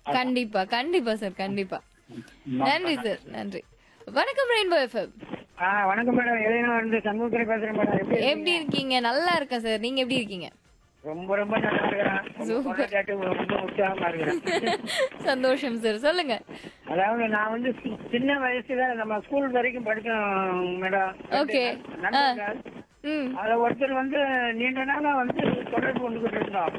கண்டிப்பா கண்டிப்பா சார் கண்டிப்பா நன்றி சார் நன்றி வணக்கம் ரெயின்போ எஃப்எம் ஆ வணக்கம் மேடம் இளைஞர் இருந்து சண்முகத்துறை பேசுறேன் மேடம் எப்படி எப்படி இருக்கீங்க நல்லா இருக்கேன் சார் நீங்க எப்படி இருக்கீங்க ரொம்ப ரொம்ப நல்லா இருக்கிறேன் உங்க குரலை கேட்டு ரொம்ப உற்சாகமா இருக்கிறேன் சந்தோஷம் சார் சொல்லுங்க அதாவது நான் வந்து சி- சின்ன வயசுல நம்ம ஸ்கூல் வரைக்கும் படிச்சோம் மேடம் ஓகே நண்பர்கள். ம் அதுல ஒருத்தர் வந்து நீண்ட நாளா வந்து தொடர்பு கொண்டுகிட்டு இருந்தோம்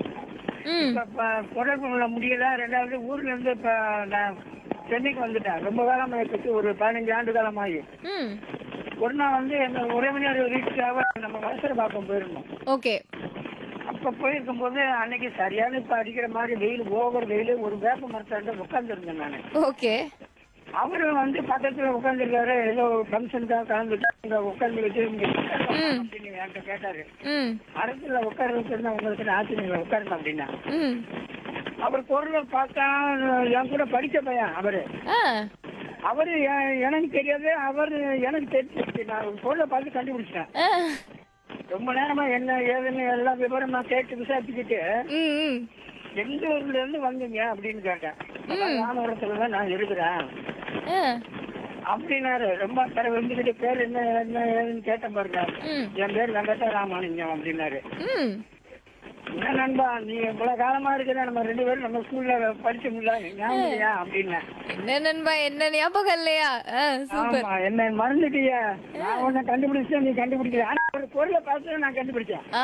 ம் இப்ப ப- தொடர்பு கொள்ள முடியல ரெண்டாவது ஊர்ல இருந்து இப்ப நான் சென்னைக்கு வந்துட்டேன் ரொம்ப காலம் ஆயிடுச்சு ஒரு பதினஞ்சு ஆண்டு காலமாகி ம் ஒரு நாள் வந்து எங்க உறவினர் வீட்டுக்காக நம்ம வளசர பார்க்க போயிருந்தோம் ஓகே அப்ப போயிருக்கும் போது அன்னைக்கு சரியான இப்ப அடிக்கிற மாதிரி வெயில் ஓவர் வெயில் ஒரு வேப்ப மரத்தாண்ட உட்கார்ந்து இருந்தேன் நானு ஓகே அவரு வந்து பக்கத்துல உட்காந்துருக்காரு ஏதோ ஃபங்க்ஷனுக்காக கலந்துட்டு உட்கார்ந்து வச்சு இங்க உட்காருங்க அப்படின்னு என்கிட்ட கேட்டாரு ம் மரத்துல உட்கார வச்சிருந்தா உங்களுக்கு ஆச்சரியம் உட்காருங்க அப்படின்னா ம் அவர் குரலை பார்த்தா என் கூட படிச்ச பையன் அவரு ஆ அவரு எ- எனக்கு தெரியாது அவர் எனக்கு தெரிஞ்சு நான் குரலை பார்த்து கண்டுபிடிச்சிட்டேன் ஆ. ரொம்ப நேரமா என்ன ஏதுன்னு எல்லா விவரமா கேட்டு விசாரிச்சுக்கிட்டு ம் ம் எந்த ஊர்ல இருந்து வந்தீங்க அப்படின்னு கேட்டேன் ராமபுரத்துல தான் நான் இருக்கிறேன் ஆ அப்படின்னாரு ரொம்ப தர வந்துகிட்டு பேர் என்ன என்ன ஏதுன்னு கேட்டேன் பாருங்க ம் என் பேர் வெங்கட்ட ராமானுஜம் அப்படின்னாரு ம் என்ன நண்பா நீ இவ்வளவு காலமா இருக்கிற நம்ம ரெண்டு பேரும் நம்ம ஸ்கூல்ல படிச்சோம்ல ஞாபகம் இல்லையா அப்படின்னேன் என்ன நண்பா என்ன ஞாபகம் இல்லையா ஆ சூப்பர் ஆமா என்ன மறந்துட்டிய நான் உன்னை கண்டுபிடிச்சேன் நீ கண்டுபிடிக்கல ஆனா ஒரு பொருளை பார்த்து நான் கண்டுபிடிச்சேன் ஆ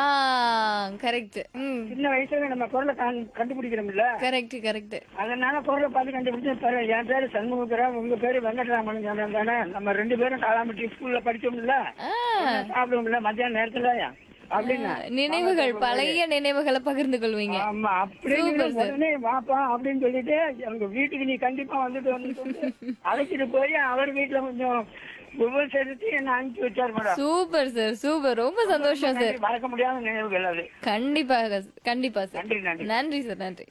கரெக்ட் ம் சின்ன வயசுல நம்ம குரலை கண்- கண்டுபிடிக்கிறோம்ல கரெக்ட் கரெக்ட் அதனால குரலை பார்த்து கண்டுபிடிச்சேன் பாரு, என் பேரு சண்முகராம் உங்க பேரு வெங்கட்ராமன் தானே நம்ம ரெண்டு பேரும் காலாம்பட்டி ஸ்கூல்ல படிச்சோம்ல ஆ சாப்பிடுவோம்ல மத்தியான நேரத்துல அப்படின்னு நினைவுகள் பழைய நினைவுகளை பகிர்ந்து கொள்வீங்க ஆமா அப்படின்னு உடனே வாப்பா அப்படின்னு சொல்லிட்டு எங்க வீட்டுக்கு நீ கண்டிப்பா வந்துட்டு வந்து சொல்லு. அழைச்சிட்டு போய் அவர் வீட்டுல கொஞ்சம் உபசரித்து என்ன அனுப்பிச்சு வச்சார் மேடம் சூப்பர் சார் சூப்பர் ரொம்ப சந்தோஷம் சார் நன்றி, மறக்க முடியாத நினைவுகள் அது கண்டிப்பாக கண்டிப்பா சார் நன்றி நன்றி நன்றி சார் நன்றி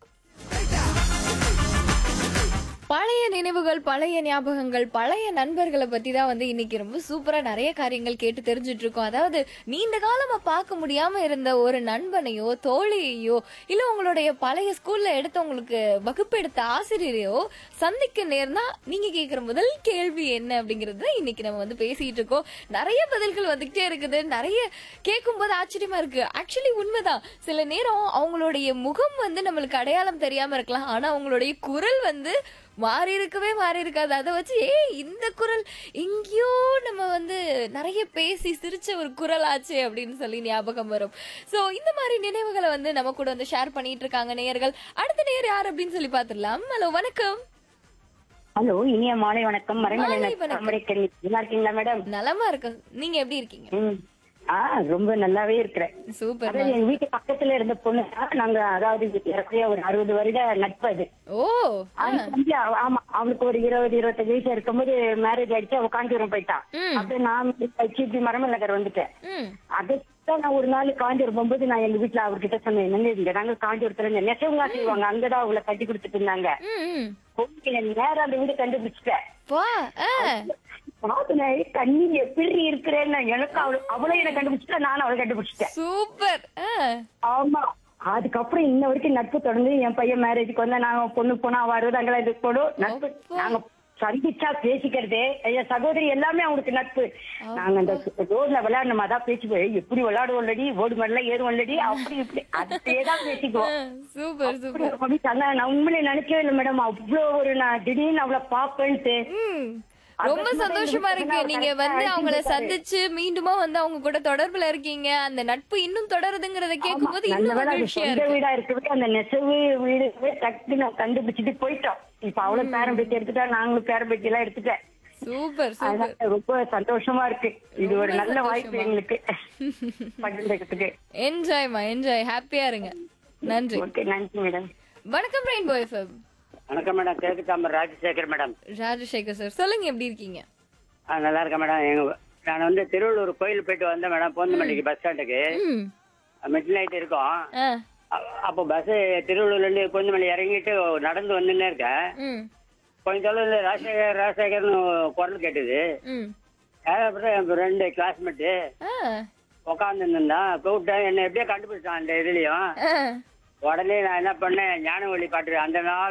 பழைய நினைவுகள் பழைய ஞாபகங்கள் பழைய நண்பர்களை பத்தி தான் வந்து இன்னைக்கு ரொம்ப சூப்பரா நிறைய காரியங்கள் கேட்டு தெரிஞ்சுட்டு இருக்கோம் அதாவது நீண்ட காலமா பார்க்க முடியாம இருந்த ஒரு நண்பனையோ தோழியையோ இல்ல உங்களுடைய பழைய ஸ்கூல்ல எடுத்த உங்களுக்கு வகுப்பு எடுத்த ஆசிரியரையோ சந்திக்க நேர்னா நீங்க கேக்குற முதல் கேள்வி என்ன அப்படிங்கறது தான் இன்னைக்கு நம்ம வந்து பேசிட்டு இருக்கோம் நிறைய பதில்கள் வந்துகிட்டே இருக்குது நிறைய கேட்கும் போது ஆச்சரியமா இருக்கு ஆக்சுவலி உண்மைதான் சில நேரம் அவங்களுடைய முகம் வந்து நம்மளுக்கு அடையாளம் தெரியாம இருக்கலாம் ஆனா அவங்களுடைய குரல் வந்து மாறி இருக்கவே மாறி இருக்காது அதை வச்சு ஏய் இந்த குரல் எங்கேயோ நம்ம வந்து நிறைய பேசி சிரிச்ச ஒரு குரல் ஆச்சு அப்படின்னு சொல்லி ஞாபகம் வரும் சோ இந்த மாதிரி நினைவுகளை வந்து நம்ம கூட வந்து ஷேர் பண்ணிட்டு இருக்காங்க நேயர்கள் அடுத்த நேயர் யார் அப்படின்னு சொல்லி பாத்துடலாம் ஹலோ வணக்கம் ஹலோ இனிய மாலை வணக்கம் மறைமலை மாலை வணக்கம். தாமரைக்கணி நல்லா இருக்கீங்களா மேடம் நலமா இருக்கு நீங்க எப்படி இருக்கீங்க ம். ஆ ரொம்ப நல்லாவே இருக்கிறேன் சூப்பர் அதாவது எங்க வீட்டு பக்கத்துல இருந்த பொண்ணு தான் நாங்க அதாவது ஏறக்குறைய ஒரு அறுபது வருட நட்பு அது ஓ அவனுக்கு வந்து அவ- ஆமா அவனுக்கு ஒரு இருபது இருபத்தஞ்சு வயசு இருக்கும்போது மேரேஜ் ஆயிடுச்சு அவ காஞ்சிபுரம் போயிட்டான் ம். அப்ப நான் சிபி மரமல் நகர் வந்துட்டேன் ம் அதுதான் நான் ஒரு நாள் காஞ்சிபுரம் போகும்போது நான் எங்க வீட்டுல அவர்கிட்ட சொன்னேன் என்னங்க இங்க நாங்க காஞ்சிபுரத்துல இருந்து நெசவுங்களா செய்வாங்க அங்கதான் அவங்கள கட்டி கொடுத்துட்டு இருந்தாங்க ம் ம் போய் நேரம் அந்த வீடு கண்டுபிடிச்சிட்டேன் வா ஆ பாத்துனேன் கண்ணி எப்படி இருக்கிறேன்னு எனக்கு அவளு அவளும் என்ன கண்டுபிடிச்சிட்டா நானும் அவளை கண்டுபிடிச்சிட்டேன் சூப்பர் ஆ ஆமா அதுக்கப்புறம் இன்ன வரைக்கும் நட்பு தொடர்ந்து என் பையன் மேரேஜுக்கு வந்தா நாங்க பொண்ணு போனா வருவது அங்கே இது போடும் நட்பு நாங்க சந்திச்சா பேசிக்கிறதே என் சகோதரி எல்லாமே அவங்களுக்கு நட்பு நாங்க அந்த ரோட்ல விளையாடணும் அதான் பேச்சு போய் எப்படி விளையாடுவோம்லடி ஓடு மடல ஏறுவோம்லடி அப்படி இப்படி அதேதான் பேசிக்குவோம் சூப்பர் சூப்பர் அப்படி அப்படி சொன்னா நான் உண்மையிலே நினைக்கவே இல்லை மேடம் அவ்வளோ ஒரு நான் திடீர்னு அவளை பாப்பேன்ட்டு ம். ரொம்ப சந்தோஷமா இருக்கு நீங்க வந்து அவங்கள சந்திச்சு மீண்டுமா வந்து அவங்க கூட தொடர்புல இருக்கீங்க அந்த நட்பு இன்னும் தொடருதுங்கறத கேட்கும்போது நல்ல இன்னும் வேளை அது மகிழ்ச்சியா சொந்த இருக்கு வீடா இருக்கிறது அந்த நெசவு வீடு டக்கு நான் கண்டுபிடிச்சிட்டு போயிட்டோம் இப்ப அவளும் பேரம் பேட்டி எடுத்துட்டா நாங்களும் பேரம் பேட்டி எல்லாம் எடுத்துட்டேன் சூப்பர் சூப்பர் அதனால ரொம்ப சந்தோஷமா இருக்கு இது ஒரு ரொம்ப நல்ல வாய்ப்பு சந்தோஷமா. எங்களுக்கு பகிர்ந்துக்கிறதுக்கு என்ஜாய்மா என்ஜாய் ஹாப்பியா இருங்க நன்றி ஓகே நன்றி மேடம் வணக்கம் ரெயின்போ எஃப்எம் வணக்கம் மேடம் கிழக்கு தாம்பரம் ராஜசேகர் மேடம் ராஜசேகர் சார் சொல்லுங்க எப்படி இருக்கீங்க ஆ நல்லா இருக்கேன் மேடம் எங்க நான் வந்து திருவள்ளூர் கோயில் போயிட்டு வந்தேன் மேடம் போந்தமல்லிக்கு பஸ் ஸ்டாண்டுக்கு ம் மிட் நைட் இருக்கும் ஆ அ- அப்போ பஸ் திருவள்ளூர்ல இருந்து போந்தமல்லி இறங்கிட்டு நடந்து வந்துன்னே இருக்கேன் ம் கொஞ்ச தொலைவில் ராஜசேகர் ராஜசேகர்னு குரல் கேட்டுது ம் அப்புறம் என் ரெண்டு கிளாஸ்மேட்டு ஆ உட்காந்து இருந்தான் கூப்பிட்டேன் என்னை எப்படியோ கண்டுபிடிச்சான் அந்த இதுலயும் ஆ உடனே நான் என்ன பண்ணேன் ஞான வழி பாட்டு அந்த நாள்